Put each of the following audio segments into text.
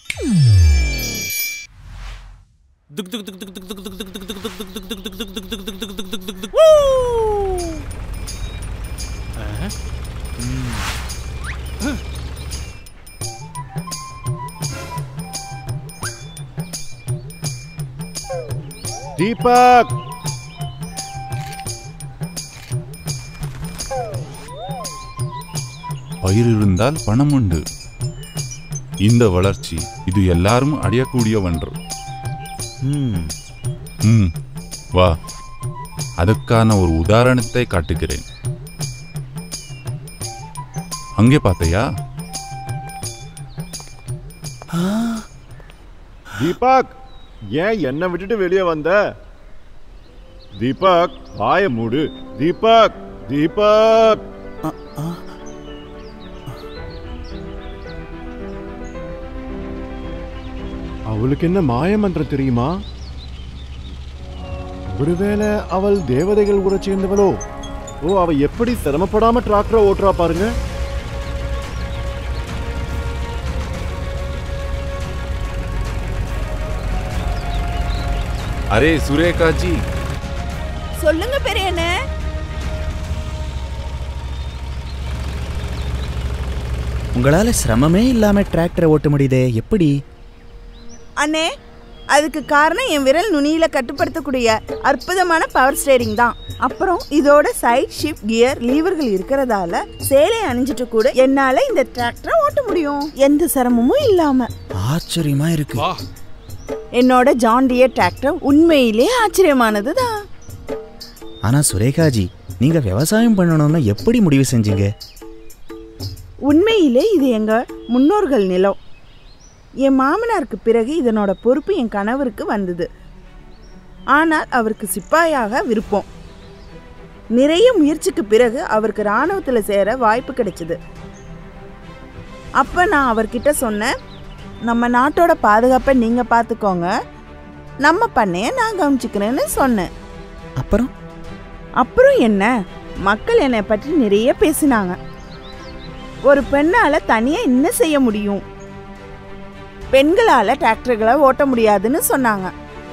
தீபக் பயிர் இருந்தால் பணம் உண்டு இந்த வளர்ச்சி இது எல்லாரும் அடையக்கூடிய ஒன்று ம் ம் வா அதற்கான ஒரு உதாரணத்தை காட்டுகிறேன் அங்கே பார்த்தையா தீபக் ஏன் என்னை விட்டுட்டு வெளியே வந்த தீபக் வாய மூடு தீபக் தீபக் அவளுக்கு என்ன மாயமந்திரம் தெரியுமா ஒருவேளை அவள் தேவதைகள் கூட சேர்ந்தவளோ ஓ அவ எப்படி சிரமப்படாம டிராக்டரை ஓட்டுறா பாருங்க அரே சுரேகாஜி சொல்லுங்க பெரியண்ணே உங்களால சிரமமே இல்லாம டிராக்டரை ஓட்ட முடியுதே எப்படி அண்ணே அதுக்கு காரணம் என் விரல் நுனியில கட்டுப்படுத்தக்கூடிய அற்புதமான பவர் ஸ்டேரிங் தான் அப்புறம் இதோட சைட் ஷிஃப்ட் கியர் லீவர்கள் இருக்கிறதால சேலை அணிஞ்சிட்டு கூட என்னால இந்த டிராக்டரை ஓட்ட முடியும் எந்த சிரமமும் இல்லாம ஆச்சரியமா இருக்கு என்னோட ஜான் டியர் டிராக்டர் உண்மையிலே ஆச்சரியமானது தான் ஆனா சுரேகாஜி நீங்க விவசாயம் பண்ணணும்னு எப்படி முடிவு செஞ்சீங்க உண்மையிலே இது எங்க முன்னோர்கள் நிலம் என் மாமனாருக்கு பிறகு இதனோட பொறுப்பு என் கணவருக்கு வந்தது ஆனால் அவருக்கு சிப்பாயாக விருப்பம் நிறைய முயற்சிக்கு பிறகு அவருக்கு இராணுவத்தில் சேர வாய்ப்பு கிடைச்சது அப்போ நான் அவர்கிட்ட சொன்னேன் நம்ம நாட்டோட பாதுகாப்பை நீங்கள் பார்த்துக்கோங்க நம்ம பண்ணைய நான் கவனிச்சுக்கிறேன்னு சொன்னேன் அப்புறம் அப்புறம் என்ன மக்கள் என்னை பற்றி நிறைய பேசினாங்க ஒரு பெண்ணால தனியா என்ன செய்ய முடியும் பெண்களால டிராக்டர்களை ஓட்ட முடியாதுன்னு சொன்னாங்க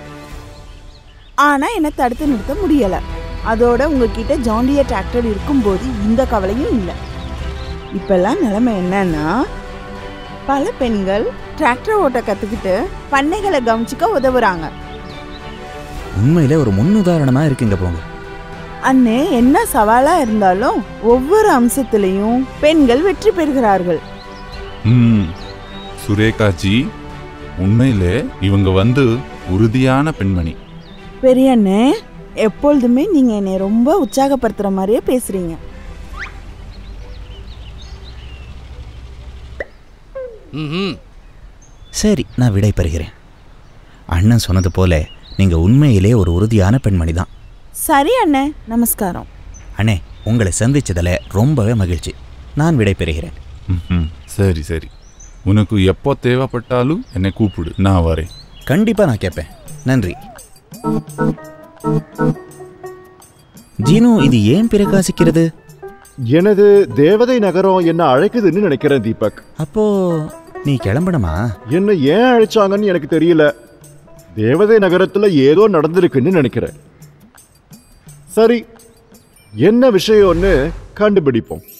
ஆனா என்னை தடுத்து நிறுத்த முடியல அதோட உங்ககிட்ட ஜாண்டிய டிராக்டர் இருக்கும்போது இந்த கவலையும் இல்லை இப்பெல்லாம் நிலைமை என்னன்னா பல பெண்கள் டிராக்டர் ஓட்ட கத்துக்கிட்டு பண்ணைகளை கவனிச்சுக்க உதவுறாங்க உண்மையிலே ஒரு முன்னுதாரணமா இருக்குங்க போங்க அண்ணே என்ன சவாலா இருந்தாலும் ஒவ்வொரு அம்சத்திலையும் பெண்கள் வெற்றி பெறுகிறார்கள் ம் சுரேகாஜி உண்மையிலே இவங்க வந்து உறுதியான பெண்மணி பெரியண்ணே எப்பொழுதுமே நீங்க என்னை ரொம்ப உற்சாகப்படுத்துற மாதிரியே பேசுறீங்க சரி நான் விடை பெறுகிறேன் அண்ணன் சொன்னது போல நீங்க உண்மையிலே ஒரு உறுதியான பெண்மணி தான் சரி அண்ணே நமஸ்காரம் அண்ணே உங்களை சந்திச்சதுல ரொம்பவே மகிழ்ச்சி நான் விடை பெறுகிறேன் ம்ஹும். சரி சரி உனக்கு எப்போ தேவைப்பட்டாலும் என்னை கூப்பிடு நான் வரேன் கண்டிப்பா நான் கேட்பேன் நன்றி ஜீனு இது ஏன் பிரகாசிக்கிறது எனது தேவதை நகரம் என்ன அழைக்குதுன்னு நினைக்கிறேன் தீபக் அப்போ நீ கிளம்பணுமா என்ன ஏன் அழைச்சாங்கன்னு எனக்கு தெரியல தேவதை நகரத்துல ஏதோ நடந்திருக்குன்னு நினைக்கிறேன் சரி என்ன விஷயம்னு கண்டுபிடிப்போம்